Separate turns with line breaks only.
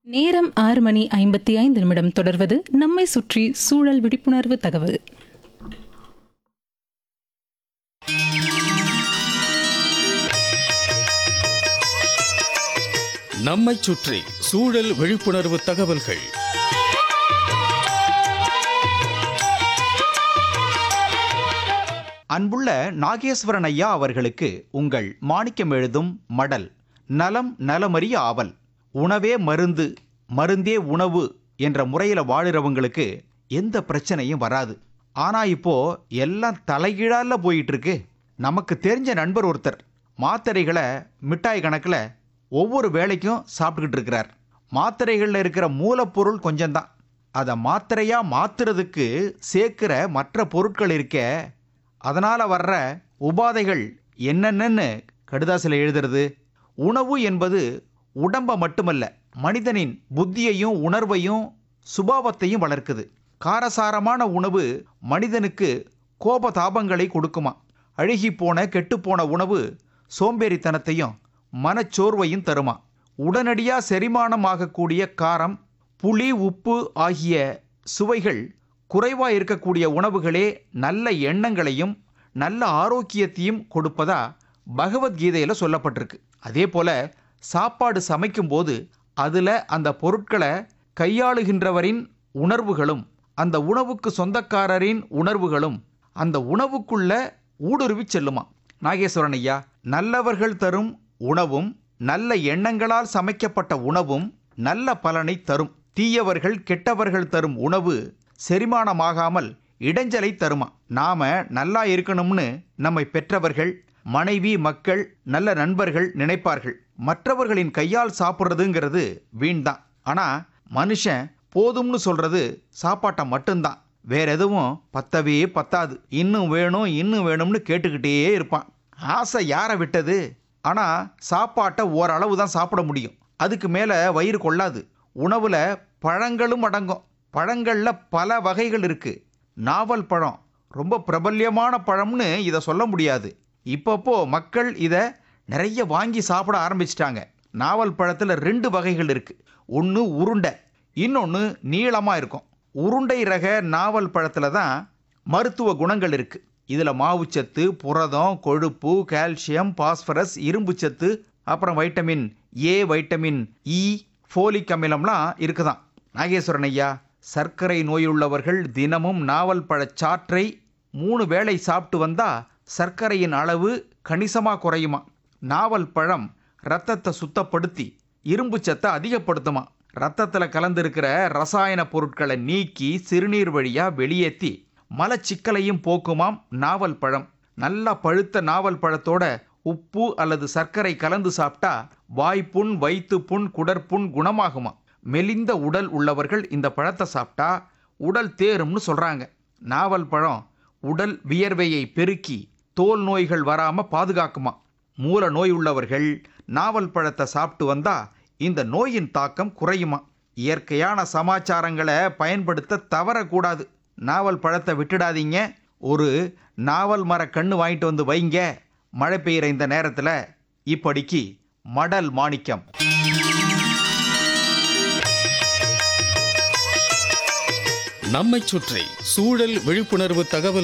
நேரம் ஆறு மணி ஐம்பத்தி ஐந்து நிமிடம் தொடர்வது நம்மை சுற்றி சூழல் விழிப்புணர்வு தகவல்
நம்மைச் சுற்றி சூழல் விழிப்புணர்வு தகவல்கள்
அன்புள்ள நாகேஸ்வரன் ஐயா அவர்களுக்கு உங்கள் மாணிக்கம் எழுதும் மடல் நலம் நலமறிய ஆவல் உணவே மருந்து மருந்தே உணவு என்ற முறையில் வாழுறவங்களுக்கு எந்த பிரச்சனையும் வராது ஆனா இப்போ எல்லாம் தலைகீழால போயிட்டு இருக்கு நமக்கு தெரிஞ்ச நண்பர் ஒருத்தர் மாத்திரைகளை மிட்டாய் கணக்கில் ஒவ்வொரு வேளைக்கும் சாப்பிட்டுக்கிட்டு இருக்கிறார் மாத்திரைகளில் இருக்கிற மூலப்பொருள் கொஞ்சம்தான் அதை மாத்திரையா மாத்துறதுக்கு சேர்க்கிற மற்ற பொருட்கள் இருக்க அதனால் வர்ற உபாதைகள் என்னென்னன்னு கடுதாசில் எழுதுறது உணவு என்பது உடம்ப மட்டுமல்ல மனிதனின் புத்தியையும் உணர்வையும் சுபாவத்தையும் வளர்க்குது காரசாரமான உணவு மனிதனுக்கு கோபதாபங்களை கொடுக்குமா அழுகிப்போன கெட்டுப்போன உணவு சோம்பேறித்தனத்தையும் மனச்சோர்வையும் தருமா உடனடியாக செரிமானம் ஆகக்கூடிய காரம் புளி உப்பு ஆகிய சுவைகள் குறைவாக இருக்கக்கூடிய உணவுகளே நல்ல எண்ணங்களையும் நல்ல ஆரோக்கியத்தையும் கொடுப்பதா பகவத்கீதையில் சொல்லப்பட்டிருக்கு அதே போல் சாப்பாடு சமைக்கும்போது அதில் அந்த பொருட்களை கையாளுகின்றவரின் உணர்வுகளும் அந்த உணவுக்கு சொந்தக்காரரின் உணர்வுகளும் அந்த உணவுக்குள்ள ஊடுருவி செல்லுமா நாகேஸ்வரன் ஐயா நல்லவர்கள் தரும் உணவும் நல்ல எண்ணங்களால் சமைக்கப்பட்ட உணவும் நல்ல பலனை தரும் தீயவர்கள் கெட்டவர்கள் தரும் உணவு செரிமானமாகாமல் இடைஞ்சலை தருமா நாம நல்லா இருக்கணும்னு நம்மை பெற்றவர்கள் மனைவி மக்கள் நல்ல நண்பர்கள் நினைப்பார்கள் மற்றவர்களின் கையால் சாப்பிட்றதுங்கிறது வீண்தான் ஆனா மனுஷன் போதும்னு சொல்றது சாப்பாட்டை மட்டும்தான் வேற எதுவும் பத்தவே பத்தாது இன்னும் வேணும் இன்னும் வேணும்னு கேட்டுக்கிட்டே இருப்பான் ஆசை யாரை விட்டது ஆனா சாப்பாட்டை ஓரளவு தான் சாப்பிட முடியும் அதுக்கு மேலே வயிறு கொள்ளாது உணவுல பழங்களும் அடங்கும் பழங்கள்ல பல வகைகள் இருக்கு நாவல் பழம் ரொம்ப பிரபல்யமான பழம்னு இதை சொல்ல முடியாது இப்பப்போ மக்கள் இதை நிறைய வாங்கி சாப்பிட ஆரம்பிச்சிட்டாங்க நாவல் பழத்தில் ரெண்டு வகைகள் இருக்கு ஒன்று உருண்டை இன்னொன்று நீளமாக இருக்கும் உருண்டை ரக நாவல் பழத்தில் தான் மருத்துவ குணங்கள் இருக்கு இதில் மாவுச்சத்து புரதம் கொழுப்பு கால்சியம் பாஸ்பரஸ் இரும்புச்சத்து அப்புறம் vitamin A vitamin E folic அமிலம்லாம் இருக்குதாம் நாகேஸ்வரன் ஐயா சர்க்கரை நோயுள்ளவர்கள் தினமும் நாவல் பழச்சாற்றை மூணு வேளை சாப்பிட்டு வந்தா சர்க்கரையின் அளவு கணிசமாக குறையுமா நாவல் பழம் ரத்தத்தை சுத்தப்படுத்தி இரும்பு சத்தை அதிகப்படுத்துமா ரத்தத்தில் கலந்திருக்கிற ரசாயன பொருட்களை நீக்கி சிறுநீர் வழியா வெளியேற்றி மலச்சிக்கலையும் போக்குமாம் நாவல் பழம் நல்லா பழுத்த நாவல் பழத்தோட உப்பு அல்லது சர்க்கரை கலந்து சாப்பிட்டா வாய்ப்புண் வயிற்றுப்புண் குடற்புண் குணமாகுமா மெலிந்த உடல் உள்ளவர்கள் இந்த பழத்தை சாப்பிட்டா உடல் தேரும்னு சொல்றாங்க நாவல் பழம் உடல் வியர்வையை பெருக்கி தோல் நோய்கள் வராம பாதுகாக்குமா மூல நோய் உள்ளவர்கள் நாவல் பழத்தை சாப்பிட்டு வந்தா இந்த நோயின் தாக்கம் குறையுமா இயற்கையான சமாச்சாரங்களை பயன்படுத்த தவறக்கூடாது நாவல் பழத்தை விட்டுடாதீங்க ஒரு நாவல் மர கண்ணு வாங்கிட்டு வந்து வைங்க மழை பெய்கிற இந்த நேரத்தில் இப்படிக்கு மடல் மாணிக்கம்
நம்மைச் சுற்றி சூழல் விழிப்புணர்வு தகவல்